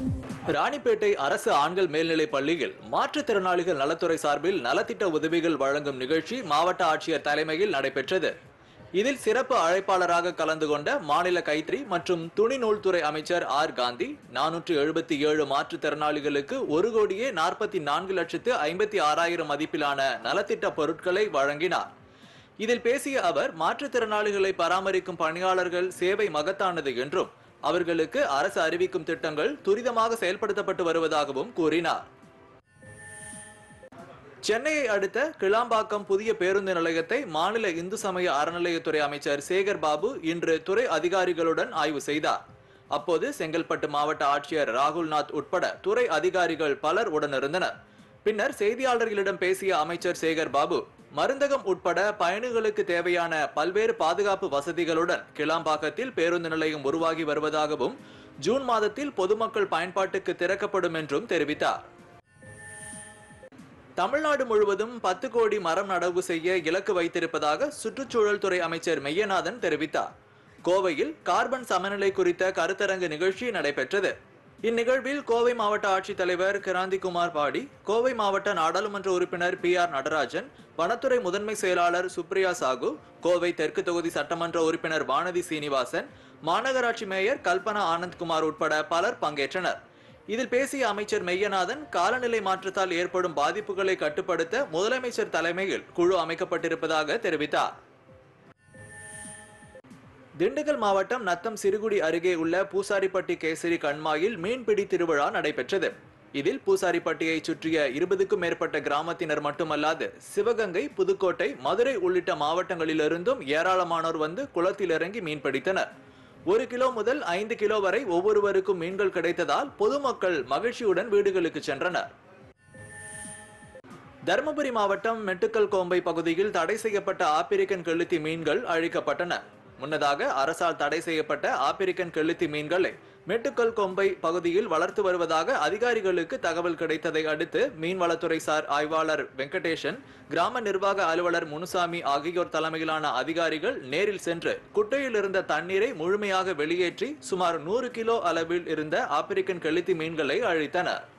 ராணிப்பேட்டை அரசு ஆண்கள் மேல்நிலைப் பள்ளியில் மாற்றுத்திறனாளிகள் நலத்துறை சார்பில் நலத்திட்ட உதவிகள் வழங்கும் நிகழ்ச்சி மாவட்ட ஆட்சியர் தலைமையில் நடைபெற்றது இதில் சிறப்பு அழைப்பாளராக கலந்து கொண்ட மாநில கைத்தறி மற்றும் துணிநூல்துறை அமைச்சர் ஆர் காந்தி நானூற்று எழுபத்தி ஏழு மாற்றுத்திறனாளிகளுக்கு ஒரு கோடியே நாற்பத்தி நான்கு லட்சத்து ஐம்பத்தி ஆறாயிரம் மதிப்பிலான நலத்திட்ட பொருட்களை வழங்கினார் இதில் பேசிய அவர் மாற்றுத்திறனாளிகளை பராமரிக்கும் பணியாளர்கள் சேவை மகத்தானது என்றும் அவர்களுக்கு அரசு அறிவிக்கும் திட்டங்கள் துரிதமாக செயல்படுத்தப்பட்டு வருவதாகவும் கூறினார் சென்னையை அடுத்த கிளாம்பாக்கம் புதிய பேருந்து நிலையத்தை மாநில இந்து சமய அறநிலையத்துறை அமைச்சர் சேகர் பாபு இன்று துறை அதிகாரிகளுடன் ஆய்வு செய்தார் அப்போது செங்கல்பட்டு மாவட்ட ஆட்சியர் ராகுல்நாத் உட்பட துறை அதிகாரிகள் பலர் உடனிருந்தனர் பின்னர் செய்தியாளர்களிடம் பேசிய அமைச்சர் சேகர் பாபு மருந்தகம் உட்பட பயணிகளுக்கு தேவையான பல்வேறு பாதுகாப்பு வசதிகளுடன் கிளாம்பாக்கத்தில் பேருந்து நிலையம் உருவாகி வருவதாகவும் ஜூன் மாதத்தில் பொதுமக்கள் பயன்பாட்டுக்கு திறக்கப்படும் என்றும் தெரிவித்தார் தமிழ்நாடு முழுவதும் பத்து கோடி மரம் நடவு செய்ய இலக்கு வைத்திருப்பதாக சுற்றுச்சூழல் துறை அமைச்சர் மெய்யநாதன் தெரிவித்தார் கோவையில் கார்பன் சமநிலை குறித்த கருத்தரங்கு நிகழ்ச்சி நடைபெற்றது இந்நிகழ்வில் கோவை மாவட்ட ஆட்சித்தலைவர் கிராந்திகுமார் பாடி கோவை மாவட்ட நாடாளுமன்ற உறுப்பினர் பி ஆர் நடராஜன் வனத்துறை முதன்மை செயலாளர் சுப்ரியா சாகு கோவை தெற்கு தொகுதி சட்டமன்ற உறுப்பினர் வானதி சீனிவாசன் மாநகராட்சி மேயர் கல்பனா ஆனந்த்குமார் உட்பட பலர் பங்கேற்றனர் இதில் பேசிய அமைச்சர் மெய்யநாதன் காலநிலை மாற்றத்தால் ஏற்படும் பாதிப்புகளை கட்டுப்படுத்த முதலமைச்சர் தலைமையில் குழு அமைக்கப்பட்டிருப்பதாக தெரிவித்தார் திண்டுக்கல் மாவட்டம் நத்தம் சிறுகுடி அருகே உள்ள பூசாரிப்பட்டி கேசரி கண்மாயில் மீன்பிடி திருவிழா நடைபெற்றது இதில் பூசாரிப்பட்டியை சுற்றிய இருபதுக்கும் மேற்பட்ட கிராமத்தினர் மட்டுமல்லாது சிவகங்கை புதுக்கோட்டை மதுரை உள்ளிட்ட மாவட்டங்களிலிருந்தும் ஏராளமானோர் வந்து குளத்தில் இறங்கி மீன்பிடித்தனர் ஒரு கிலோ முதல் ஐந்து கிலோ வரை ஒவ்வொருவருக்கும் மீன்கள் கிடைத்ததால் பொதுமக்கள் மகிழ்ச்சியுடன் வீடுகளுக்கு சென்றனர் தருமபுரி மாவட்டம் மெட்டுக்கல் கோம்பை பகுதியில் தடை செய்யப்பட்ட ஆப்பிரிக்கன் கெளுத்தி மீன்கள் அழிக்கப்பட்டன முன்னதாக அரசால் தடை செய்யப்பட்ட ஆப்பிரிக்கன் கெளுத்தி மீன்களை மெட்டுக்கல் கொம்பை பகுதியில் வளர்த்து வருவதாக அதிகாரிகளுக்கு தகவல் கிடைத்ததை அடுத்து மீன்வளத்துறை சார் ஆய்வாளர் வெங்கடேசன் கிராம நிர்வாக அலுவலர் முனுசாமி ஆகியோர் தலைமையிலான அதிகாரிகள் நேரில் சென்று குட்டையில் இருந்த தண்ணீரை முழுமையாக வெளியேற்றி சுமார் நூறு கிலோ அளவில் இருந்த ஆப்பிரிக்கன் கெளுத்தி மீன்களை அழித்தனர்